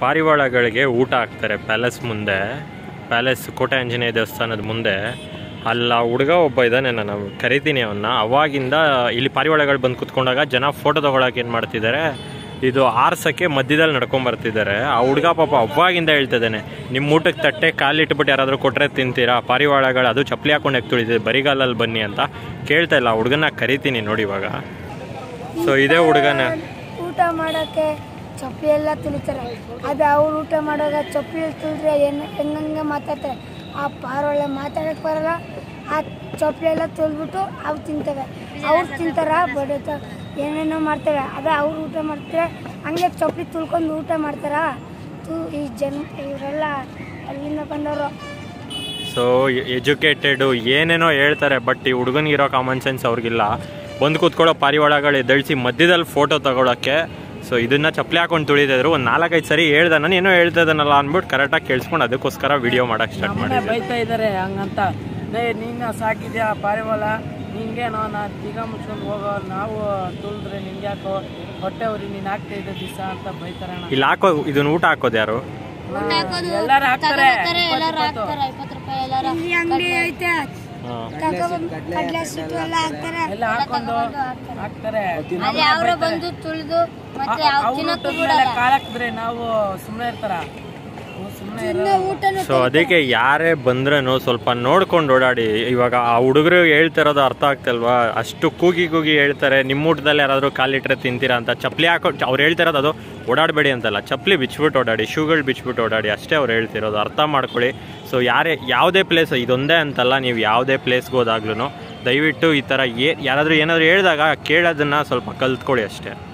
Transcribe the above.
ಪಾರಿವಾಳಗಳಿಗೆ ಊಟ ಹಾಕ್ತಾರೆ ಪ್ಯಾಲೇಸ್ ಮುಂದೆ ಪ್ಯಾಲೇಸ್ ಕೋಟೆ ಆಂಜನೇಯ ದೇವಸ್ಥಾನದ ಮುಂದೆ ಅಲ್ಲ ಹುಡುಗ ಒಬ್ಬ ಇದ್ದಾನೆ ನಾನು ಕರಿತೀನಿ ಅವನ್ನ ಅವಾಗಿಂದ ಇಲ್ಲಿ ಪಾರಿವಾಳಗಳು ಬಂದು ಕುತ್ಕೊಂಡಾಗ ಜನ ಫೋಟೋ ತಗೊಳಕ್ಕೆ ಏನು ಮಾಡ್ತಿದ್ದಾರೆ ಇದು ಆರ್ಸಕ್ಕೆ ಮಧ್ಯದಲ್ಲಿ ನಡ್ಕೊಂಡ್ ಬರ್ತಿದ್ದಾರೆ ಆ ಹುಡುಗ ಪಾಪ ಅವಾಗಿಂದ ಹೇಳ್ತಿದ್ದಾನೆ ನಿಮ್ಮ ಊಟಕ್ಕೆ ತಟ್ಟೆ ಕಾಲಿಟ್ಬಿಟ್ಟು ಯಾರಾದರೂ ಕೊಟ್ರೆ ತಿಂತೀರಾ ಪಾರಿವಾಳಗಳು ಅದು ಚಪ್ಪಲಿ ಹಾಕೊಂಡು ಯಾಕೆ ತುಳಿತಿದೆ ಬರಿಗಾಲಲ್ಲಿ ಬನ್ನಿ ಅಂತ ಕೇಳ್ತಾ ಇಲ್ಲ ಹುಡುಗನ ಕರಿತೀನಿ ನೋಡಿ ಇವಾಗ ಸೊ ಇದೇ ಹುಡುಗನ ಊಟ ಮಾಡೋಕ್ಕೆ ಚಪ್ಪಲಿ ಎಲ್ಲ ತುಳಿತಾರೆ ಅದು ಅವ್ರು ಊಟ ಮಾಡುವಾಗ ಚಪ್ಪಲಿ ತುಳಿದ್ರೆ ಏನು ಹೆಂಗಂಗೆ ಮಾತಾಡ್ತಾರೆ ಆ ಪಾರೊಳ್ಳೆ ಮಾತಾಡಕ್ಕೆ ಬರಲ್ಲ ಆ ಚಪ್ಪಲಿ ಎಲ್ಲ ತುಳಿದ್ಬಿಟ್ಟು ಅವು ತಿಂತವೆ ಅವ್ರು ತಿಂತಾರ ಬಡತ ಏನೇನೋ ಮಾಡ್ತಾರೆ ಅದೇ ಅವ್ರು ಊಟ ಮಾಡ್ತಾರೆ ಹಂಗೆ ಚಪ್ಪಲಿ ತುಳ್ಕೊಂಡು ಊಟ ಮಾಡ್ತಾರ ತು ಈ ಜನ ಇವರೆಲ್ಲ ಅಲ್ಲಿಂದ ಬಂದವರು ಸೊ ಎಜುಕೇಟೆಡು ಏನೇನೋ ಹೇಳ್ತಾರೆ ಬಟ್ ಈ ಹುಡುಗನಿಗಿರೋ ಕಾಮನ್ ಸೆನ್ಸ್ ಅವ್ರಿಗಿಲ್ಲ ಬಂದು ಕೂತ್ಕೊಳ್ಳೋ ಪಾರಿವಾಳಗಳು ಎದ್ದಳಿಸಿ ಮಧ್ಯದಲ್ಲಿ ಫೋಟೋ ತಗೊಳಕ್ಕೆ ಸೊ ಇದನ್ನ ಚಪ್ಪಲಿ ಹಾಕೊಂಡು ತುಳಿತಿದ್ರು ಒಂದು ನಾಲ್ಕೈದು ಸರಿ ಹೇಳ್ದೆ ನಾನು ಏನೋ ಹೇಳ್ತಾ ಇದ್ದಾನಲ್ಲ ಅಂದ್ಬಿಟ್ಟು ಕರೆಕ್ಟಾಗಿ ಕೇಳಿಸ್ಕೊಂಡು ಅದಕ್ಕೋಸ್ಕರ ವಿಡಿಯೋ ಮಾಡಕ್ಕೆ ಸ್ಟಾರ್ಟ್ ನಮ್ಮನೆ ಮಾಡಿದ್ದೆ ಬೈತಾ ಇದ್ದಾರೆ ಹಂಗಂತ ಲೇ ನೀನ ಸಾಕಿದ್ಯಾ ಪಾರಿವಾಳ ನಿಂಗೇನೋ ನಾ ಈಗ ಮುಚ್ಕೊಂಡು ಹೋಗೋ ನಾವು ತುಳಿದ್ರೆ ನಿಂಗೆ ಯಾಕೋ ಹೊಟ್ಟೆ ಉರಿ ನೀನು ಹಾಕ್ತಾ ಇದ್ದ ದಿವಸ ಅಂತ ಬೈತಾರಣ ಇಲ್ಲಿ ಹಾಕೋ ಇದನ್ನ ಊಟ ಹಾಕೋದು ಯಾರು ಎಲ್ಲಾರು ಹಾಕ್ತಾರೆ ಇಪ್ಪತ್ತು, ಇಪ್ಪತ್ತು. ಇಲ್ಲಿ ಅಂಗಡಿ ಐತೆ ತಗೊಬಂದು ಕಡ್ಲೆ ಸಿಟ್ಟು ಎಲ್ಲ ಹಾಕ್ತಾರೆ ಎಲ್ಲ ಹಾಕೊಂಡು ಹಾಕ್ತಾರೆ ಅಲ್ಲಿ ಯಾರೋ ಬಂದು ತುಳಿದು ಮತ್ತೆ ಅವ್ರ ಮೇಲೆ ಕಾಲಾಕಿದ್ರೆ ನಾವು ಸುಮ್ಮನೆ ಇರ್ತಾರ ಸುಮ್ಮನೆ ಇರೋ ಊಟನು ಸೊ ಅದಕ್ಕೆ ಯಾರೇ ಬಂದ್ರೂ ಸ್ವಲ್ಪ ನೋಡ್ಕೊಂಡು ಓಡಾಡಿ ಇವಾಗ ಆ ಹುಡುಗರು ಹೇಳ್ತಿರೋದು ಅರ್ಥ ಆಗ್ತಲ್ವಾ ಅಷ್ಟು ಕೂಗಿ ಕೂಗಿ ಹೇಳ್ತಾರೆ ನಿಮ್ಮ ಊಟದಲ್ಲಿ ಯಾರಾದರೂ ಕಾಲಿಟ್ರೆ ತಿಂತೀರಾ ಅಂತ ಚಪ್ಪಲಿ ಹಾಕೋ ಅವ್ರು ಹೇಳ್ತಿರೋದು ಅದು ಓಡಾಡಬೇಡಿ ಅಂತಲ್ಲ ಚಪ್ಪಲಿ ಬಿಚ್ಬಿಟ್ಟು ಓಡಾಡಿ ಶೂಗಳು ಬಿಚ್ಬಿಟ್ಟು ಓಡಾಡಿ ಅಷ್ಟೇ ಅವ್ರು ಹೇಳ್ತಿರೋದು ಅರ್ಥ ಮಾಡ್ಕೊಳ್ಳಿ ಸೊ ಯಾರೇ ಯಾವುದೇ ಪ್ಲೇಸ್ ಇದೊಂದೇ ಅಂತಲ್ಲ ನೀವು ಯಾವುದೇ ಪ್ಲೇಸ್ಗೆ ಹೋದಾಗ್ಲೂ ದಯವಿಟ್ಟು ಈ ಥರ ಏ ಯಾರಾದರೂ ಏನಾದರೂ ಹೇಳಿದಾಗ ಕೇಳೋದನ್ನು ಸ್ವಲ್ಪ ಕಲ್ತ್ಕೊಳ್ಳಿ ಅಷ್ಟೇ